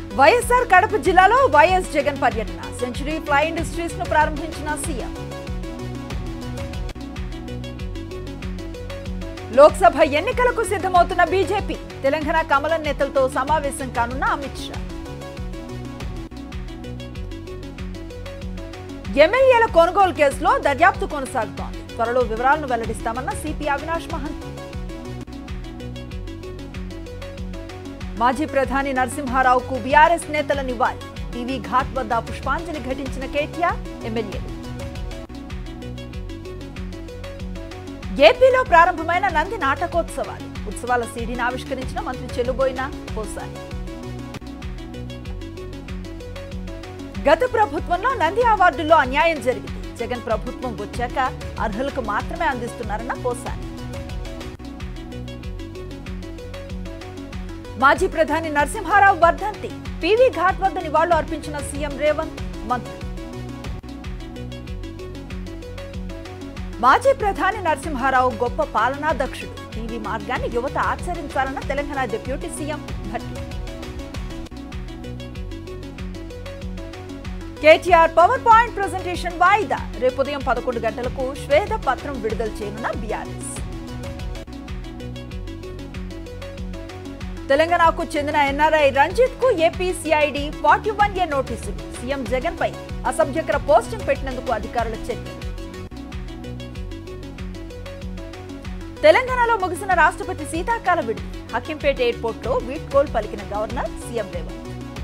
వైఎస్ఆర్ కడప జిల్లాలో వైఎస్ జగన్ పర్యటన century fly industries ను ప్రారంభించిన సీఎం లోక్సభ ఎన్నికలకు సిద్ధమవుతున్న బీజేపీ తెలంగాణ కమలం నేతలతో సమావేశం కానున్న అమిత్ షా ఎమ్మెల్యేల కొనుగోలు కేసులో దర్యాప్తు కొనసాగుతోంది త్వరలో వివరాలను వెల్లడిస్తామన్న సిపి అవినాష్ మహంత్ మాజీ ప్రధాని నరసింహారావుకు బీఆర్ఎస్ నేతల నివాళి టీవీ ఘాట్ వద్ద పుష్పాంజలి ఘటించిన కేటీఆర్ ఎమ్మెల్యేలు ఏపీలో ప్రారంభమైన నంది నాటకోత్సవాలు ఉత్సవాల సీడీని ఆవిష్కరించిన మంత్రి చెల్లుబోయిన పోసాని గత ప్రభుత్వంలో నంది అవార్డుల్లో అన్యాయం జరిగింది జగన్ ప్రభుత్వం వచ్చాక అర్హులకు మాత్రమే అందిస్తున్నారన్న పోసాని మాజీ ప్రధాని నరసింహారావు వర్ధంతి పివి ఘాట్ వద్ద నివాళులు అర్పించిన సీఎం రేవంత్ మంత్రి మాజీ ప్రధాని నరసింహారావు గొప్ప పాలనా దక్షుడు టీవీ మార్గాన్ని యువత ఆచరించాలన్న Telangana deputy CM Bhatti KTR power point presentation వాయిదా రేపు ఉదయం పదకొండు గంటలకు శ్వేత పత్రం విడుదల చేయనున్న బీఆర్ఎస్ తెలంగాణకు చెందిన ఎన్ఆర్ఐ రంజిత్ కు AP CID forty one A నోటీసులు సీఎం జగన్ పై అసభ్యకర పోస్టింగ్ పెట్టినందుకు అధికారుల చర్య తెలంగాణలో ముగిసిన రాష్ట్రపతి శీతాకాల విడుదల హకింపేట ఎయిర్పోర్ట్ లో వీడ్కోల్ పలికిన గవర్నర్ సీఎం రేవంత్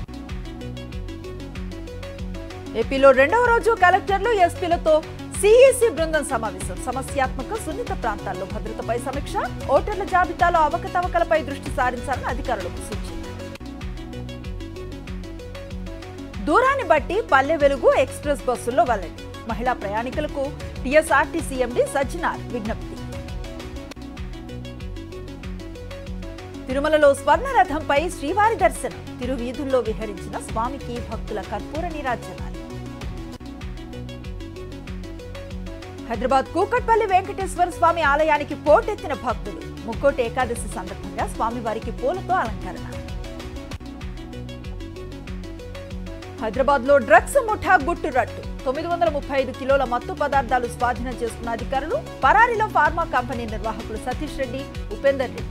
ఏపీలో రెండవ రోజు కలెక్టర్లు ఎస్పీలతో సిఈసి బృందం సమావేశం సమస్యాత్మక సున్నిత ప్రాంతాల్లో భద్రతపై సమీక్ష ఓటర్ల జాబితాలో అవకతవకలపై దృష్టి సారించాలని అధికారులకు సూచన దూరాన్ని బట్టి పల్లె వెలుగు ఎక్స్ప్రెస్ బస్సుల్లో వెల్లడి మహిళా ప్రయాణికులకు టీఎస్ఆర్టీసీ ఎండీ సజ్జనార్ విజ్ఞప్తి తిరుమలలో స్వర్ణ రథంపై శ్రీవారి దర్శనం తిరువీధుల్లో విహరించిన స్వామికి భక్తుల కర్పూర నీరాజనాలు హైదరాబాద్ కూకట్పల్లి వెంకటేశ్వర స్వామి ఆలయానికి పోటెత్తిన భక్తులు ముక్కోటి ఏకాదశి సందర్భంగా స్వామివారికి పూలతో అలంకరణ హైదరాబాద్ లో డ్రగ్స్ ముఠా గుట్టు రట్టు తొమ్మిది వందల ముప్పై ఐదు కిలోల మత్తు పదార్థాలు స్వాధీనం చేసుకున్న అధికారులు పరారీలో ఫార్మా కంపెనీ నిర్వాహకులు సతీష్ రెడ్డి ఉపేందర్ రెడ్డి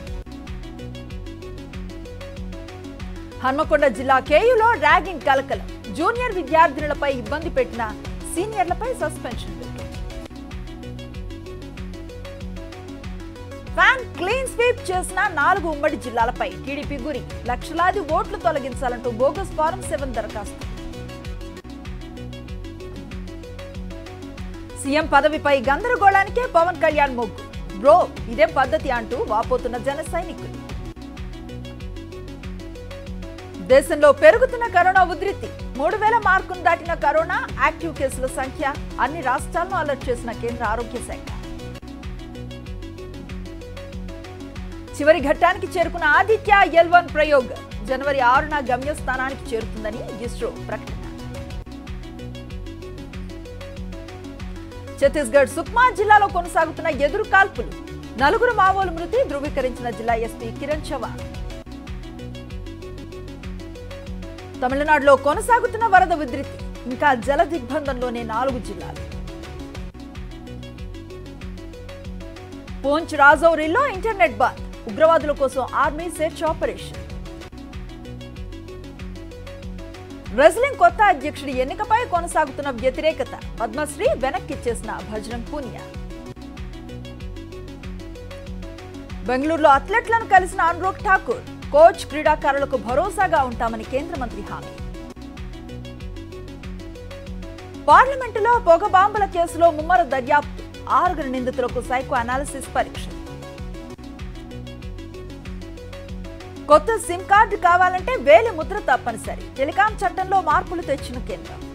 హన్మకొండ జిల్లా కేయులో ర్యాగింగ్ కలకలం జూనియర్ విద్యార్థినులపై ఇబ్బంది పెట్టిన సీనియర్లపై సస్పెన్షన్ వేటు. ఫ్యాన్ క్లీన్ స్వీప్ చేసిన నాలుగు ఉమ్మడి జిల్లాలపై టీడీపీ గురి లక్షలాది ఓట్లు తొలగించాలంటూ బోగస్ ఫారం సెవెన్ దరఖాస్తు సీఎం పదవిపై గందరగోళానికే పవన్ కళ్యాణ్ మొగ్గు బ్రో ఇదే పద్ధతి అంటూ వాపోతున్న జన సైనికులు దేశంలో పెరుగుతున్న కరోనా ఉధృతి మూడు వేల మార్కును దాటిన కరోనా యాక్టివ్ కేసుల సంఖ్య అన్ని రాష్ట్రాలను అలర్ట్ చేసిన కేంద్ర ఆరోగ్య శాఖ చివరి ఘట్టానికి చేరుకున్న ఆదిత్య ఎల్ వన్ ప్రయోగ్ జనవరి ఆరున గమ్యస్థానానికి చేరుతుందని ఇస్రో ప్రకటన ఛత్తీస్గఢ్ సుక్మా జిల్లాలో కొనసాగుతున్న ఎదురు కాల్పులు నలుగురు మావోలు మృతి ధృవీకరించిన జిల్లా ఎస్పీ కిరణ్ చవాన్ తమిళనాడులో కొనసాగుతున్న వరద ఉధృతి ఇంకా జల దిగ్బంధంలోనే నాలుగు జిల్లాలు పూంచ్ రాజౌరిలో ఇంటర్నెట్ బంద్ ఉగ్రవాదుల కోసం ఆర్మీ సెర్చ్ ఆపరేషన్ రెజ్లింగ్ కొత్త అధ్యక్షుడి ఎన్నికపై కొనసాగుతున్న వ్యతిరేకత పద్మశ్రీ వెనక్కిచ్చేసిన భజరంగ్ పూనియా బెంగళూరులో అథ్లెట్లను కలిసిన అనురోగ్ ఠాకూర్ కోచ్ క్రీడాకారులకు భరోసాగా ఉంటామని కేంద్ర మంత్రి హామీ పార్లమెంటులో పొగ బాంబుల కేసులో ముమ్మర దర్యాప్తు ఆరుగురు నిందితులకు సైకో అనాలిసిస్ పరీక్ష కొత్త సిమ్ కార్డు కావాలంటే వేలి ముద్ర తప్పనిసరి టెలికాం చట్టంలో మార్పులు తెచ్చిన కేంద్రం